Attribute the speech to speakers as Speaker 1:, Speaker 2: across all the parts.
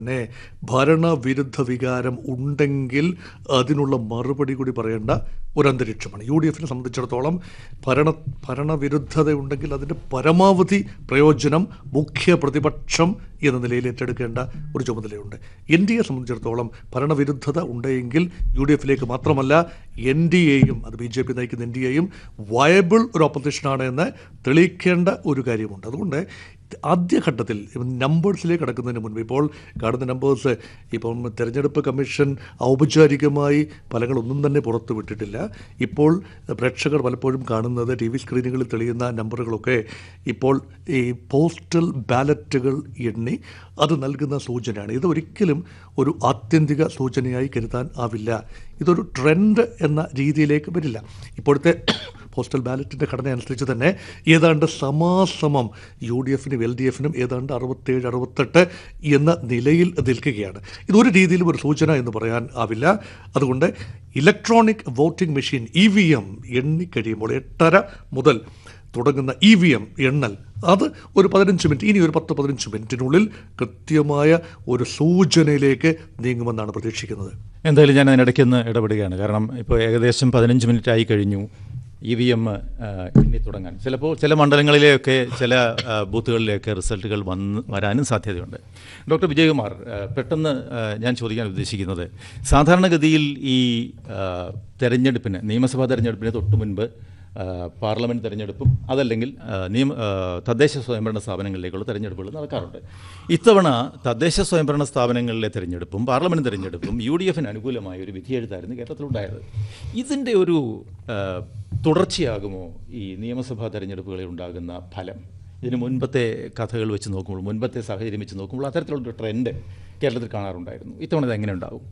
Speaker 1: പിന്നെ ഭരണവിരുദ്ധ വികാരം ഉണ്ടെങ്കിൽ അതിനുള്ള മറുപടി കൂടി പറയേണ്ട ഒരു അന്തരീക്ഷമാണ് യു ഡി എഫിനെ സംബന്ധിച്ചിടത്തോളം ഭരണ ഭരണവിരുദ്ധത ഉണ്ടെങ്കിൽ അതിൻ്റെ പരമാവധി പ്രയോജനം മുഖ്യ പ്രതിപക്ഷം എന്ന നിലയിൽ ഏറ്റെടുക്കേണ്ട ഒരു ചുമതലയുണ്ട് എൻ ഡി എ സംബന്ധിച്ചിടത്തോളം ഭരണവിരുദ്ധത ഉണ്ടെങ്കിൽ യു ഡി എഫിലേക്ക് മാത്രമല്ല എൻ ഡി എയും അത് ബി ജെ പി നയിക്കുന്ന എൻ ഡി എയും വയബിൾ ഒരു ഓപ്പോസിഷനാണ് എന്ന് തെളിയിക്കേണ്ട ഒരു കാര്യമുണ്ട് അതുകൊണ്ട് ആദ്യഘട്ടത്തിൽ നമ്പേഴ്സിലേക്ക് കടക്കുന്നതിന് മുൻപ് ഇപ്പോൾ കാണുന്ന നമ്പേഴ്സ് ഇപ്പം തെരഞ്ഞെടുപ്പ് കമ്മീഷൻ ഔപചാരികമായി ഫലങ്ങളൊന്നും തന്നെ പുറത്തു വിട്ടിട്ടില്ല ഇപ്പോൾ പ്രേക്ഷകർ പലപ്പോഴും കാണുന്നത് ടി വി സ്ക്രീനുകളിൽ തെളിയുന്ന നമ്പറുകളൊക്കെ ഇപ്പോൾ ഈ പോസ്റ്റൽ ബാലറ്റുകൾ എണ്ണി അത് നൽകുന്ന സൂചനയാണ് ഇത് ഒരിക്കലും ഒരു ആത്യന്തിക സൂചനയായി കരുതാൻ ആവില്ല ഇതൊരു ട്രെൻഡ് എന്ന രീതിയിലേക്ക് വരില്ല ഇപ്പോഴത്തെ പോസ്റ്റൽ ബാലറ്റിൻ്റെ ഘടന അനുസരിച്ച് തന്നെ ഏതാണ്ട് സമാസമം യു ഡി എഫിനും എൽ ഡി എഫിനും ഏതാണ്ട് അറുപത്തേഴ് അറുപത്തെട്ട് എന്ന നിലയിൽ നിൽക്കുകയാണ് ഇതൊരു രീതിയിലും ഒരു സൂചന എന്ന് പറയാൻ ആവില്ല അതുകൊണ്ട് electronic voting machine E V M എണ്ണിക്കഴിയുമ്പോൾ എട്ടര മുതൽ തുടങ്ങുന്ന ഇ വി എം എണ്ണൽ അത് ഒരു പതിനഞ്ച് മിനിറ്റ് ഇനി ഒരു പത്ത് പതിനഞ്ച് മിനിറ്റിനുള്ളിൽ കൃത്യമായ ഒരു സൂചനയിലേക്ക് നീങ്ങുമെന്നാണ് പ്രതീക്ഷിക്കുന്നത്
Speaker 2: എന്തായാലും ഞാൻ അതിനിടയ്ക്ക് ഒന്ന് ഇടപെടുകയാണ് കാരണം ഇപ്പോൾ ഏകദേശം പതിനഞ്ച് മിനിറ്റ് ആയി കഴിഞ്ഞു ഇ വി എം എണ്ണി തുടങ്ങാൻ ചിലപ്പോൾ ചില മണ്ഡലങ്ങളിലെയൊക്കെ ചില ആ, ബൂത്തുകളിലെയൊക്കെ റിസൾട്ടുകൾ വന്ന് വരാനും സാധ്യതയുണ്ട് ഡോക്ടർ വിജയകുമാർ ആ, പെട്ടെന്ന് ആ, ഞാൻ ചോദിക്കാൻ ഉദ്ദേശിക്കുന്നത് സാധാരണഗതിയിൽ ഈ ആ, തെരഞ്ഞെടുപ്പിന് നിയമസഭാ തെരഞ്ഞെടുപ്പിന് തൊട്ട് മുൻപ് ആ, പാർലമെൻറ്റ് തെരഞ്ഞെടുപ്പും അതല്ലെങ്കിൽ ആ, നിയമ ആ, തദ്ദേശ സ്വയംഭരണ സ്ഥാപനങ്ങളിലേക്കുള്ള തെരഞ്ഞെടുപ്പുകൾ നടക്കാറുണ്ട് ഇത്തവണ തദ്ദേശ സ്വയംഭരണ സ്ഥാപനങ്ങളിലെ തെരഞ്ഞെടുപ്പും പാർലമെൻറ്റ് തെരഞ്ഞെടുപ്പും യു ഡി എഫിന് അനുകൂലമായ ഒരു വിധിയെഴുത്തായിരുന്നു കേരളത്തിലുണ്ടായത് ഇതിൻ്റെ ഒരു ആ, തുടർച്ചയാകുമോ ഈ നിയമസഭാ തെരഞ്ഞെടുപ്പുകളിൽ ഉണ്ടാകുന്ന ഫലം ഇതിന് മുൻപത്തെ കഥകൾ വെച്ച് നോക്കുമ്പോൾ മുൻപത്തെ സാഹചര്യം വെച്ച് നോക്കുമ്പോൾ അത്തരത്തിലുള്ളൊരു ട്രെൻഡ് കേരളത്തിൽ കാണാറുണ്ടായിരുന്നു ഇത്തവണ ഇത് എങ്ങനെ ഉണ്ടാവും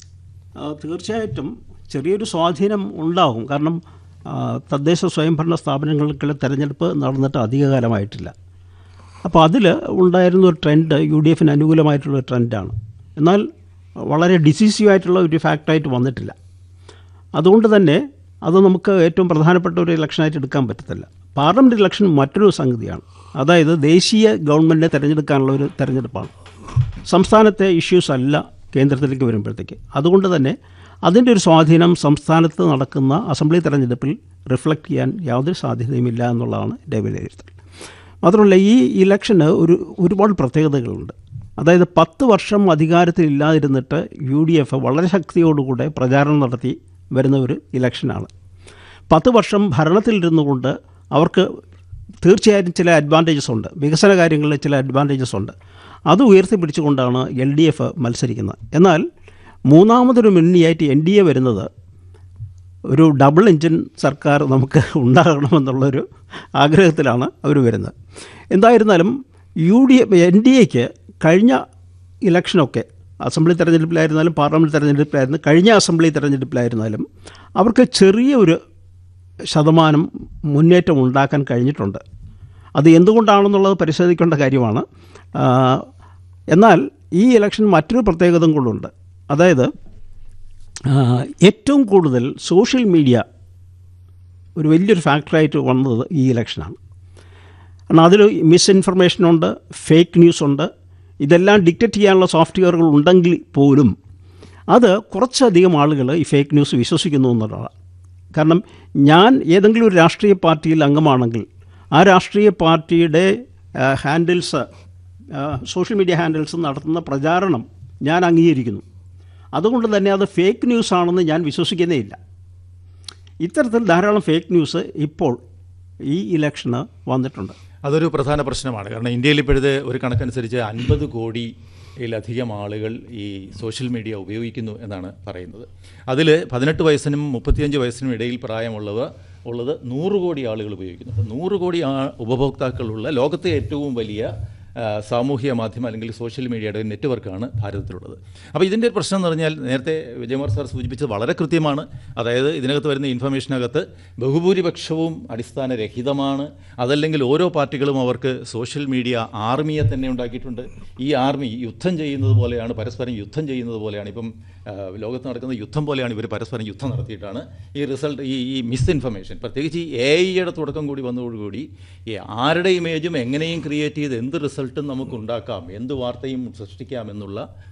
Speaker 3: ആ, തീർച്ചയായിട്ടും ചെറിയൊരു സ്വാധീനം ഉണ്ടാകും കാരണം ആ, തദ്ദേശ സ്വയംഭരണ സ്ഥാപനങ്ങൾക്കുള്ള തെരഞ്ഞെടുപ്പ് നടന്നിട്ട് അധികകാലമായിട്ടില്ല അപ്പോൾ അതിൽ ഉണ്ടായിരുന്ന ഒരു ട്രെൻഡ് യു ഡി എഫിന് അനുകൂലമായിട്ടുള്ള ഒരു ട്രെൻഡാണ് എന്നാൽ വളരെ ഡിസീസീവ് ആയിട്ടുള്ള ഒരു ഫാക്റ്റായിട്ട് വന്നിട്ടില്ല അതുകൊണ്ട് തന്നെ അത് നമുക്ക് ഏറ്റവും പ്രധാനപ്പെട്ട ഒരു ഇലക്ഷനായിട്ട് എടുക്കാൻ പറ്റത്തില്ല പാർലമെൻറ്റ് ഇലക്ഷൻ മറ്റൊരു സംഗതിയാണ് അതായത് ദേശീയ ഗവൺമെൻറ്റിനെ തിരഞ്ഞെടുക്കാനുള്ള ഒരു തെരഞ്ഞെടുപ്പാണ് സംസ്ഥാനത്തെ ഇഷ്യൂസ് അല്ല കേന്ദ്രത്തിലേക്ക് വരുമ്പോഴത്തേക്ക് അതുകൊണ്ട് തന്നെ അതിൻ്റെ ഒരു സ്വാധീനം സംസ്ഥാനത്ത് നടക്കുന്ന അസംബ്ലി തെരഞ്ഞെടുപ്പിൽ റിഫ്ലക്റ്റ് ചെയ്യാൻ യാതൊരു സാധ്യതയുമില്ല എന്നുള്ളതാണ് എൻ്റെ വിലയിരുത്തൽ മാത്രമല്ല ഈ ഇലക്ഷന് ഒരു ഒരുപാട് പ്രത്യേകതകളുണ്ട് അതായത് പത്ത് വർഷം അധികാരത്തിൽ ഇല്ലാതിരുന്നിട്ട് യു ഡി എഫ് വളരെ ശക്തിയോടുകൂടെ പ്രചാരണം നടത്തി വരുന്ന ഒരു ഇലക്ഷനാണ് പത്ത് വർഷം ഭരണത്തിലിരുന്നു കൊണ്ട് അവർക്ക് തീർച്ചയായും ചില അഡ്വാൻറ്റേജസ് ഉണ്ട് വികസന കാര്യങ്ങളിൽ ചില അഡ്വാൻറ്റേജസ് ഉണ്ട് അത് ഉയർത്തിപ്പിടിച്ചുകൊണ്ടാണ് എൽ ഡി എഫ് മത്സരിക്കുന്നത് എന്നാൽ മൂന്നാമതൊരു മുന്നണിയായിട്ട് എൻ ഡി എ വരുന്നത് ഒരു ഡബിൾ എൻജിൻ സർക്കാർ നമുക്ക് ഉണ്ടാകണമെന്നുള്ളൊരു ആഗ്രഹത്തിലാണ് അവർ വരുന്നത് എന്തായിരുന്നാലും യു ഡി എൻ ഡി എക്ക് കഴിഞ്ഞ ഇലക്ഷനൊക്കെ അസംബ്ലി തെരഞ്ഞെടുപ്പിലായിരുന്നാലും പാർലമെൻറ്റ് തെരഞ്ഞെടുപ്പിലായിരുന്നു കഴിഞ്ഞ അസംബ്ലി തെരഞ്ഞെടുപ്പിലായിരുന്നാലും അവർക്ക് ചെറിയ ഒരു ശതമാനം മുന്നേറ്റം ഉണ്ടാക്കാൻ കഴിഞ്ഞിട്ടുണ്ട് അത് എന്തുകൊണ്ടാണെന്നുള്ളത് പരിശോധിക്കേണ്ട കാര്യമാണ് ആ, എന്നാൽ ഈ ഇലക്ഷൻ മറ്റൊരു പ്രത്യേകത കൂടെ അതായത് ആ, ഏറ്റവും കൂടുതൽ സോഷ്യൽ മീഡിയ ഒരു വലിയൊരു ഫാക്ടറായിട്ട് വന്നത് ഈ ഇലക്ഷനാണ് കാരണം അതിൽ മിസ്ഇൻഫർമേഷനുണ്ട് ഫേക്ക് ന്യൂസ് ഉണ്ട് ഇതെല്ലാം ഡിക്റ്റേറ്റ് ചെയ്യാനുള്ള സോഫ്റ്റ്വെയറുകൾ ഉണ്ടെങ്കിൽ പോലും അത് കുറച്ചധികം ആളുകൾ ഈ ഫേക്ക് ന്യൂസ് വിശ്വസിക്കുന്നു എന്നുള്ളതാണ് കാരണം ഞാൻ ഏതെങ്കിലും ഒരു രാഷ്ട്രീയ പാർട്ടിയിൽ അംഗമാണെങ്കിൽ ആ രാഷ്ട്രീയ പാർട്ടിയുടെ ഹാൻഡിൽസ് സോഷ്യൽ മീഡിയ ഹാൻഡിൽസ് നടത്തുന്ന പ്രചാരണം ഞാൻ അംഗീകരിക്കുന്നു അതുകൊണ്ട് തന്നെ അത് ഫേക്ക് ന്യൂസ് ആണെന്ന് ഞാൻ വിശ്വസിക്കുന്നേ ഇല്ല ഇത്തരത്തിൽ ധാരാളം ഫേക്ക് ന്യൂസ് ഇപ്പോൾ ഈ ഇലക്ഷന് വന്നിട്ടുണ്ട്
Speaker 2: അതൊരു പ്രധാന പ്രശ്നമാണ് കാരണം ഇന്ത്യയിൽ ഇപ്പോഴത്തെ ഒരു കണക്കനുസരിച്ച് അൻപത് കോടിയിലധികം ആളുകൾ ഈ സോഷ്യൽ മീഡിയ ഉപയോഗിക്കുന്നു എന്നാണ് പറയുന്നത് അതിൽ പതിനെട്ട് വയസ്സിനും മുപ്പത്തിയഞ്ച് വയസ്സിനും ഇടയിൽ പ്രായമുള്ളവ ഉള്ളത് നൂറ് കോടി ആളുകൾ ഉപയോഗിക്കുന്നുണ്ട് നൂറ് കോടി ആ ഉപഭോക്താക്കളുള്ള ലോകത്തെ ഏറ്റവും വലിയ ആ, സാമൂഹ്യ മാധ്യമം അല്ലെങ്കിൽ സോഷ്യൽ മീഡിയയുടെ ഒരു നെറ്റ്വർക്കാണ് ഭാരതത്തിലുള്ളത് അപ്പോൾ ഇതിൻ്റെ ഒരു പ്രശ്നം എന്ന് പറഞ്ഞാൽ നേരത്തെ വിജയകുമാർ സാർ സൂചിപ്പിച്ചത് വളരെ കൃത്യമാണ് അതായത് ഇതിനകത്ത് വരുന്ന ഇൻഫർമേഷനകത്ത് ബഹുഭൂരിപക്ഷവും അടിസ്ഥാനരഹിതമാണ് അതല്ലെങ്കിൽ ഓരോ പാർട്ടികളും അവർക്ക് സോഷ്യൽ മീഡിയ ആർമിയെ തന്നെ ഉണ്ടാക്കിയിട്ടുണ്ട് ഈ ആർമി യുദ്ധം ചെയ്യുന്നത് പോലെയാണ് പരസ്പരം യുദ്ധം ചെയ്യുന്നത് പോലെയാണ് ഇപ്പം ആ, ലോകത്ത് നടക്കുന്ന യുദ്ധം പോലെയാണ് ഇവർ പരസ്പരം യുദ്ധം നടത്തിയിട്ടാണ് ഈ റിസൾട്ട് ഈ ഈ മിസ് ഇൻഫർമേഷൻ പ്രത്യേകിച്ച് ഈ എ ഐയുടെ തുടക്കം കൂടി വന്നതോടുകൂടി ഈ ആരുടെ ഇമേജും എങ്ങനെയും ക്രിയേറ്റ് ചെയ്ത് എന്ത് റിസൾട്ടും നമുക്ക് ഉണ്ടാക്കാം എന്ത് വാർത്തയും സൃഷ്ടിക്കാം എന്നുള്ള